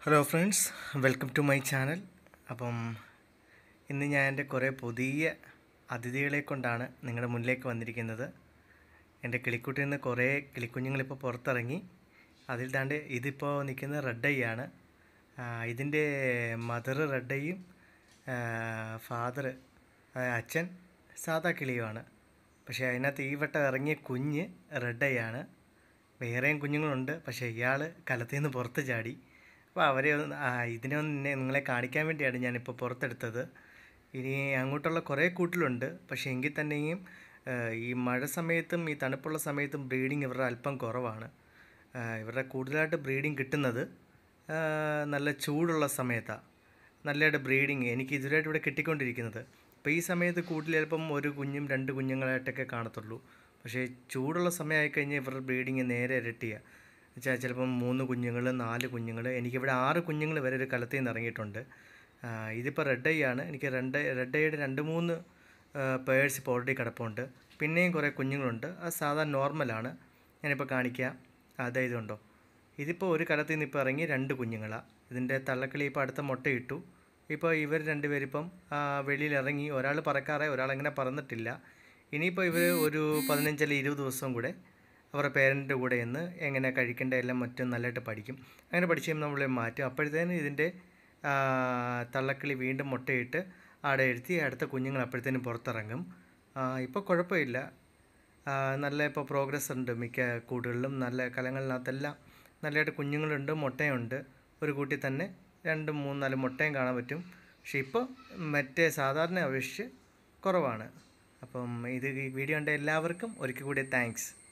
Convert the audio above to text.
hello friends welcome to my channel അപ്പം ഇന്ന് ഞാൻ എൻ്റെ കുറേ പുതിയ അതിഥികളെ കൊണ്ടാണ് നിങ്ങളുടെ മുന്നിലേക്ക് വന്നിരിക്കുന്നത് എൻ്റെ കിളിക്കുട്ടിൽ നിന്ന് കുറേ കിളിക്കുഞ്ഞുങ്ങളിപ്പോൾ പുറത്തിറങ്ങി അതിൽ താണ്ട് ഇതിപ്പോൾ നിൽക്കുന്നത് റെഡ് ഐ ആണ് ഇതിൻ്റെ മദർ റെഡ് ഐയും ഫാദർ അച്ഛൻ സാദാ കിളിയുമാണ് പക്ഷേ അതിനകത്ത് ഈ വട്ടം ഇറങ്ങിയ കുഞ്ഞ് റെഡ് ഐ ആണ് വേറെയും കുഞ്ഞുങ്ങളുണ്ട് പക്ഷേ ഇയാൾ കലത്തിൽ നിന്ന് പുറത്ത് ചാടി അപ്പോൾ അവരെ ഒന്ന് ആ, ഇതിനെ ഒന്ന് നെ- നിങ്ങളെ കാണിക്കാൻ വേണ്ടിയാണ് ഞാനിപ്പോൾ പുറത്തെടുത്തത് ഇനി അങ്ങോട്ടുള്ള കുറേ കൂട്ടിലുണ്ട് പക്ഷേ എങ്കിൽ തന്നെയും ആ, ഈ മഴ സമയത്തും ഈ തണുപ്പുള്ള സമയത്തും ബ്രീഡിങ് ഇവരുടെ അല്പം കുറവാണ് ആ, ഇവരുടെ കൂടുതലായിട്ട് ബ്രീഡിങ് കിട്ടുന്നത് ആ, നല്ല ചൂടുള്ള സമയത്താണ് നല്ലതായിട്ട് ബ്രീഡിങ് എനിക്ക് ഇതുവരെയായിട്ട് ഇവിടെ കിട്ടിക്കൊണ്ടിരിക്കുന്നത് അപ്പോൾ ഈ സമയത്ത് കൂട്ടിൽ ചിലപ്പം ഒരു കുഞ്ഞും രണ്ട് കുഞ്ഞുങ്ങളായിട്ടൊക്കെ കാണത്തുള്ളൂ പക്ഷേ ചൂടുള്ള സമയമായി കഴിഞ്ഞാൽ ഇവരുടെ ബ്രീഡിങ് നേരെ ഇരട്ടിയാണ് വെച്ചാൽ ചിലപ്പം മൂന്ന് കുഞ്ഞുങ്ങൾ നാല് കുഞ്ഞുങ്ങൾ എനിക്കിവിടെ ആറ് കുഞ്ഞുങ്ങൾ വരെ ഒരു കലത്തിൽ നിന്ന് ഇറങ്ങിയിട്ടുണ്ട് ആ, ഇതിപ്പോൾ റെഡ് ഐ ആണ് എനിക്ക് രണ്ട് റെഡ് ഐയുടെ രണ്ട് മൂന്ന് പേഴ്സ് ഇപ്പോൾ ഓൾറെഡി കിടപ്പുണ്ട് പിന്നെയും കുറേ കുഞ്ഞുങ്ങളുണ്ട് അത് സാധാരണ നോർമലാണ് ഞാനിപ്പോൾ കാണിക്കാം അതെ ഇതുണ്ടോ ഇതിപ്പോൾ ഒരു കലത്തിൽ നിന്ന് ഇപ്പോൾ ഇറങ്ങി രണ്ട് കുഞ്ഞുങ്ങളാണ് ഇതിൻ്റെ തള്ളക്കിളി ഇപ്പോൾ അടുത്ത മുട്ടയിട്ടു ഇപ്പോൾ ഇവർ രണ്ടുപേരിപ്പം ആ, വെളിയിൽ ഇറങ്ങി ഒരാൾ പറക്കാറായി ഒരാളങ്ങനെ പറന്നിട്ടില്ല ഇനിയിപ്പോൾ ഇവർ ഒരു പതിനഞ്ചല്ല ഇരുപത് ദിവസം കൂടെ അവരുടെ പേരൻ്റെ കൂടെ നിന്ന് എങ്ങനെ കഴിക്കേണ്ട എല്ലാം മറ്റും നല്ലതായിട്ട് പഠിക്കും അങ്ങനെ പഠിച്ച് കഴിയുമ്പോൾ നമ്മൾ മാറ്റും അപ്പോഴത്തേനും ഇതിൻ്റെ ആ, തള്ളക്കിളി വീണ്ടും മുട്ടയിട്ട് ആടെ എഴുത്തി അടുത്ത കുഞ്ഞുങ്ങൾ അപ്പോഴത്തേനും പുറത്തിറങ്ങും ഇപ്പോൾ കുഴപ്പമില്ല ആ, നല്ല ഇപ്പോൾ പ്രോഗ്രസ് ഉണ്ട് മിക്ക കൂടുകളിലും നല്ല കലങ്ങളിനകത്തെല്ലാം നല്ലതായിട്ട് കുഞ്ഞുങ്ങളുണ്ട് മുട്ടയുണ്ട് ഒരു കൂട്ടി തന്നെ രണ്ടും മൂന്ന് നാല് മുട്ടയും കാണാൻ പറ്റും പക്ഷേ ഇപ്പോൾ മറ്റേ സാധാരണ അപേക്ഷിച്ച് കുറവാണ് അപ്പം ഇത് ഈ വീഡിയോ കണ്ട എല്ലാവർക്കും ഒരിക്കൽ കൂടി താങ്ക്സ്